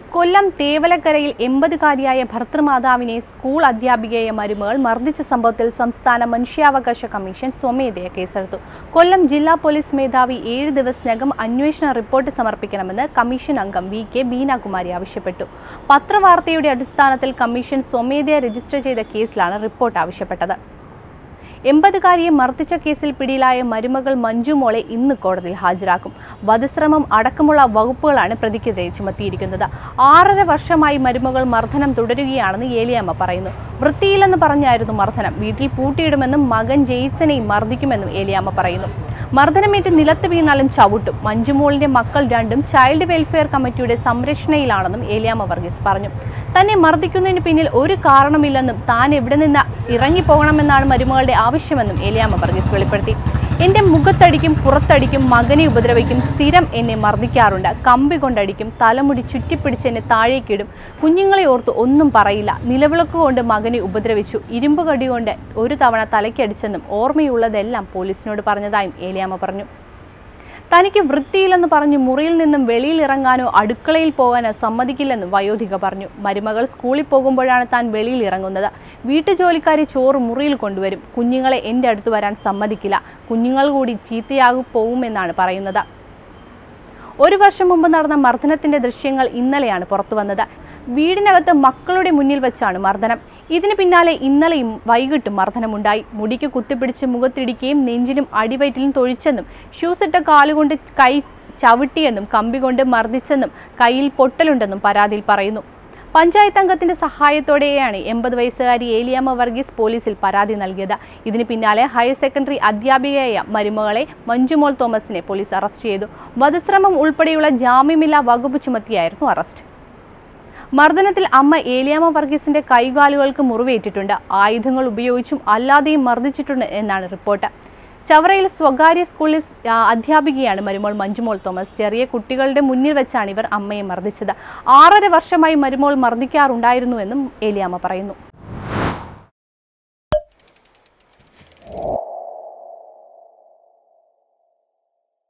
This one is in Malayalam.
കൊല്ലം തേവലക്കരയിൽ എൺപതുകാരിയായ ഭർത്തൃമാതാവിനെ സ്കൂൾ അധ്യാപികയെ മരുമകൾ മർദ്ദിച്ച സംഭവത്തിൽ സംസ്ഥാന മനുഷ്യാവകാശ കമ്മീഷൻ സ്വമേധയ കേസെടുത്തു കൊല്ലം ജില്ലാ പോലീസ് മേധാവി ഏഴ് ദിവസത്തിനകം അന്വേഷണ റിപ്പോർട്ട് സമർപ്പിക്കണമെന്ന് കമ്മീഷൻ അംഗം വി കെ ബീനാകുമാരി ആവശ്യപ്പെട്ടു പത്രവാർത്തയുടെ അടിസ്ഥാനത്തിൽ കമ്മീഷൻ സ്വമേധയ രജിസ്റ്റർ ചെയ്ത കേസിലാണ് റിപ്പോർട്ട് ആവശ്യപ്പെട്ടത് എൺപതുകാരിയെ മർദ്ദിച്ച കേസിൽ പിടിയിലായ മരുമകൾ മഞ്ജു മോളെ ഇന്ന് കോടതിയിൽ ഹാജരാക്കും വധശ്രമം അടക്കമുള്ള വകുപ്പുകളാണ് പ്രതിക്കെതിരെ ചുമത്തിയിരിക്കുന്നത് ആറര വർഷമായി മരുമകൾ മർദ്ദനം തുടരുകയാണെന്ന് ഏലിയമ്മ പറയുന്നു വൃത്തിയില്ലെന്ന് പറഞ്ഞായിരുന്നു മർദ്ദനം വീട്ടിൽ പൂട്ടിയിടുമെന്നും മകൻ ജെയ്സനെയും മർദ്ദിക്കുമെന്നും ഏലിയമ്മ പറയുന്നു മർദ്ദനമേറ്റ് നിലത്ത് വീണാലും ചവിട്ടും മഞ്ജുമോളിന്റെ മക്കൾ രണ്ടും ചൈൽഡ് വെൽഫെയർ കമ്മിറ്റിയുടെ സംരക്ഷണയിലാണെന്നും ഏലിയാമ്മ വർഗീസ് പറഞ്ഞു തന്നെ മർദ്ദിക്കുന്നതിന് പിന്നിൽ ഒരു കാരണമില്ലെന്നും താൻ എവിടെ നിന്ന് ഇറങ്ങിപ്പോകണമെന്നാണ് മരുമകളുടെ ആവശ്യമെന്നും ഏലിയാമ്മ വർഗീസ് വെളിപ്പെടുത്തി എന്റെ മുഖത്തടിക്കും പുറത്തടിക്കും മകനെ ഉപദ്രവിക്കും സ്ഥിരം എന്നെ മർദ്ദിക്കാറുണ്ട് കമ്പി കൊണ്ടടിക്കും തലമുടി ചുറ്റിപ്പിടിച്ച് എന്നെ താഴേക്കിടും കുഞ്ഞുങ്ങളെ ഓർത്ത് ഒന്നും പറയില്ല നിലവിളക്ക് കൊണ്ട് മകനെ ഉപദ്രവിച്ചു ഇരുമ്പ് കടി കൊണ്ട് ഒരു തവണ തലയ്ക്കടിച്ചെന്നും ഓർമ്മയുള്ളതെല്ലാം പോലീസിനോട് പറഞ്ഞതായും ഏലിയാമ്മ പറഞ്ഞു തനിക്ക് വൃത്തിയില്ലെന്ന് പറഞ്ഞ് മുറിയിൽ നിന്നും വെളിയിൽ ഇറങ്ങാനോ അടുക്കളയിൽ പോകാനോ സമ്മതിക്കില്ലെന്നും വയോധിക പറഞ്ഞു മരുമകൾ സ്കൂളിൽ പോകുമ്പോഴാണ് താൻ വെളിയിൽ ഇറങ്ങുന്നത് വീട്ടുജോലിക്കാരി ചോറ് മുറിയിൽ കൊണ്ടുവരും കുഞ്ഞുങ്ങളെ എൻ്റെ അടുത്ത് വരാൻ സമ്മതിക്കില്ല കുഞ്ഞുങ്ങൾ കൂടി ചീത്തയാകു പോവുമെന്നാണ് പറയുന്നത് ഒരു വർഷം മുമ്പ് നടന്ന മർദ്ദനത്തിന്റെ ദൃശ്യങ്ങൾ ഇന്നലെയാണ് പുറത്തു വന്നത് വീടിനകത്ത് മക്കളുടെ മുന്നിൽ വെച്ചാണ് മർദ്ദനം ഇതിന് പിന്നാലെ ഇന്നലെയും വൈകിട്ടും മർദ്ദനമുണ്ടായി മുടിക്ക് കുത്തിപ്പിടിച്ച് മുഖത്തിടിക്കുകയും നെഞ്ചിനും അടിവയറ്റിലും തൊഴിച്ചെന്നും ഷൂസിട്ട കാലുകൊണ്ട് കൈ ചവിട്ടിയെന്നും കമ്പി കൊണ്ട് മർദ്ദിച്ചെന്നും കയ്യിൽ പൊട്ടലുണ്ടെന്നും പരാതിയിൽ പറയുന്നു പഞ്ചായത്ത് അംഗത്തിന്റെ സഹായത്തോടെയാണ് എൺപത് വയസ്സുകാരി ഏലിയാമ്മ വർഗീസ് പോലീസിൽ പരാതി നൽകിയത് ഇതിന് പിന്നാലെ ഹയർ സെക്കൻഡറി അധ്യാപികയായ മരുമകളെ മഞ്ജുമോൾ തോമസിനെ പോലീസ് അറസ്റ്റ് ചെയ്തു വധശ്രമം ഉൾപ്പെടെയുള്ള ജാമ്യമില്ലാ വകുപ്പ് ചുമത്തിയായിരുന്നു അറസ്റ്റ് മർദ്ദനത്തിൽ അമ്മ ഏലിയാമ്മ വർഗീസിന്റെ കൈകാലുകൾക്ക് മുറിവേറ്റിട്ടുണ്ട് ആയുധങ്ങൾ ഉപയോഗിച്ചും അല്ലാതെയും മർദ്ദിച്ചിട്ടുണ്ട് എന്നാണ് റിപ്പോർട്ട് ചവറയിൽ സ്വകാര്യ സ്കൂളിൽ ആ, അധ്യാപികയാണ് മരുമോൾ മഞ്ജുമോൾ തോമസ് ചെറിയ കുട്ടികളുടെ മുന്നിൽ വെച്ചാണ് ഇവർ അമ്മയെ മർദ്ദിച്ചത് ആറര വർഷമായി മരുമോൾ മർദ്ദിക്കാറുണ്ടായിരുന്നുവെന്നും ഏലിയാമ്മ പറയുന്നു